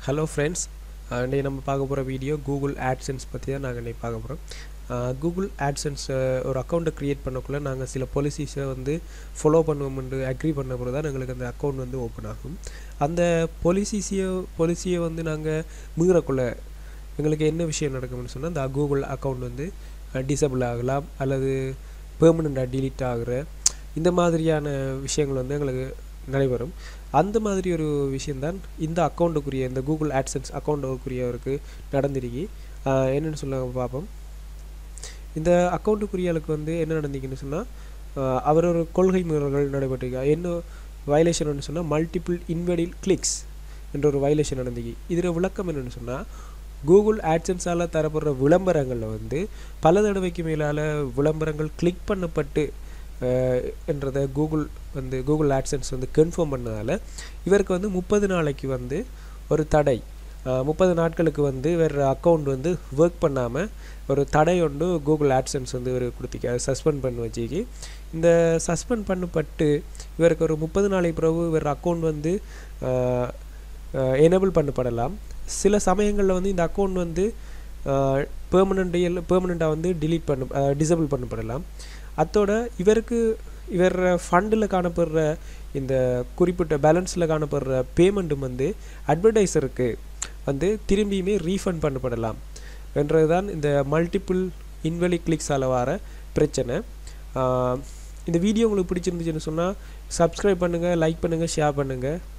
hello friends இன்றைக்கி நம்ம பார்க்க போகிற வீடியோ கூகுள் ஆட்சன்ஸ் பற்றி தான் நாங்கள் இன்றைக்கி பார்க்க போகிறோம் கூகுள் ஆட்சன்ஸ் ஒரு அக்கௌண்ட்டை க்ரியேட் பண்ணக்குள்ளே நாங்கள் சில பாலிசிஸை வந்து ஃபாலோ பண்ணுவோம்னு அக்ரி பண்ண பிறகு தான் எங்களுக்கு அந்த அக்கௌண்ட் வந்து ஓப்பன் ஆகும் அந்த பாலிசிஸையோ பாலிசியை வந்து நாங்கள் மீறக்குள்ள எங்களுக்கு என்ன விஷயம் நடக்கும்னு சொன்னால் அந்த கூகுள் அக்கௌண்ட் வந்து டிசபிள் ஆகலாம் அல்லது பெர்மனண்ட்டாக டிலீட் ஆகிற இந்த மாதிரியான விஷயங்கள் வந்து எங்களுக்கு நடைபெறும் அந்த மாதிரி ஒரு விஷயந்தான் இந்த அக்கௌண்ட்டுக்குரிய இந்த கூகுள் ஆட்சன்ஸ் அக்கௌண்ட்டுக்குரியவருக்கு நடந்திருக்கு என்னென்னு சொல்ல பார்ப்போம் இந்த அக்கௌண்ட்டுக்குரியளுக்கு வந்து என்ன நடந்திருக்குன்னு சொன்னால் அவர் ஒரு கொள்கை மீறல்கள் நடைபெற்றிருக்கா என்ன வயலேஷன் சொன்னால் மல்டிபிள் இன்வெடில் கிளிக்ஸ் என்ற ஒரு வயலேஷன் நடந்திருக்கு இதில் விளக்கம் என்னென்னு சொன்னால் கூகுள் ஆட்சன்ஸால் தரப்படுற விளம்பரங்களில் வந்து பல தடவைக்கு மேலால் விளம்பரங்கள் கிளிக் பண்ணப்பட்டு என்றதை கூகுள் வந்து கூகுள் ஆட்சன்ஸ் வந்து கன்ஃபார்ம் பண்ணதால் இவருக்கு வந்து முப்பது நாளைக்கு வந்து ஒரு தடை முப்பது நாட்களுக்கு வந்து வேறு அக்கௌண்ட் வந்து ஒர்க் பண்ணாமல் ஒரு தடை ஒன்று கூகுள் ஆட்சன்ஸ் வந்து இவர் கொடுத்திக்க சஸ்பெண்ட் பண்ணி வச்சுக்கி இந்த சஸ்பெண்ட் பண்ணப்பட்டு இவருக்கு ஒரு முப்பது நாளைக்கு பிறகு இவர் அக்கௌண்ட் வந்து எனேபிள் பண்ணப்படலாம் சில சமயங்களில் வந்து இந்த அக்கௌண்ட் வந்து பெர்மனண்ட் பெர்மனண்ட்டாக வந்து டிலீட் பண்ண டிசபிள் பண்ணப்படலாம் அத்தோட இவருக்கு இவர் ஃபண்டில் காணப்படுற இந்த குறிப்பிட்ட பேலன்ஸில் காணப்படுற பேமெண்ட்டும் வந்து அட்வர்டைஸருக்கு வந்து திரும்பியுமே ரீஃபண்ட் பண்ணப்படலாம் என்றது தான் இந்த மல்டிப்புள் இன்வெலி கிளிக்ஸால் வர பிரச்சனை இந்த வீடியோ உங்களுக்கு பிடிச்சிருந்துச்சுன்னு சொன்னால் சப்ஸ்கிரைப் பண்ணுங்கள் லைக் பண்ணுங்கள் ஷேர் பண்ணுங்கள்